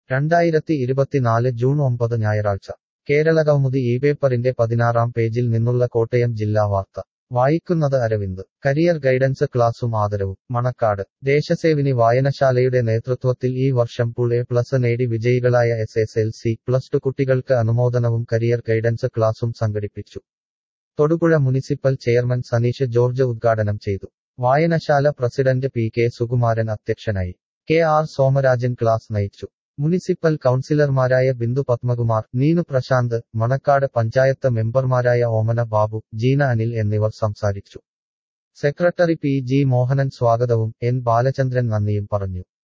രണ്ടായിരത്തി ഇരുപത്തിനാല് ജൂൺ ഒമ്പത് ഞായറാഴ്ച കേരളകൗമുദി ഈ പേപ്പറിന്റെ പതിനാറാം പേജിൽ നിന്നുള്ള കോട്ടയം ജില്ലാ വാർത്ത വായിക്കുന്നത് അരവിന്ദ് കരിയർ ഗൈഡൻസ് ക്ലാസും ആദരവും മണക്കാട് ദേശസേവിനി വായനശാലയുടെ നേതൃത്വത്തിൽ ഈ വർഷം പുൾ എ പ്ലസ് നേടി വിജയികളായ S S L C plus two കുട്ടികൾക്ക് അനുമോദനവും കരിയർ ഗൈഡൻസ് ക്ലാസും സംഘടിപ്പിച്ചു തൊടുപുഴ മുനിസിപ്പൽ ചെയർമാൻ സനീഷ് ജോർജ് ഉദ്ഘാടനം ചെയ്തു വായനശാല പ്രസിഡന്റ് പി കെ സുകുമാരൻ അധ്യക്ഷനായി കെ ആർ സോമരാജൻ ക്ലാസ് നയിച്ചു മുനിസിപ്പൽ കൗൺസിലർമാരായ ബിന്ദു പത്മകുമാർ നീനു പ്രശാന്ത് മണക്കാട് പഞ്ചായത്ത് മെമ്പർമാരായ ഓമന ബാബു ജീന അനിൽ എന്നിവർ സംസാരിച്ചു സെക്രട്ടറി പി ജി മോഹനൻ സ്വാഗതവും എൻ ബാലചന്ദ്രൻ നന്ദിയും പറഞ്ഞു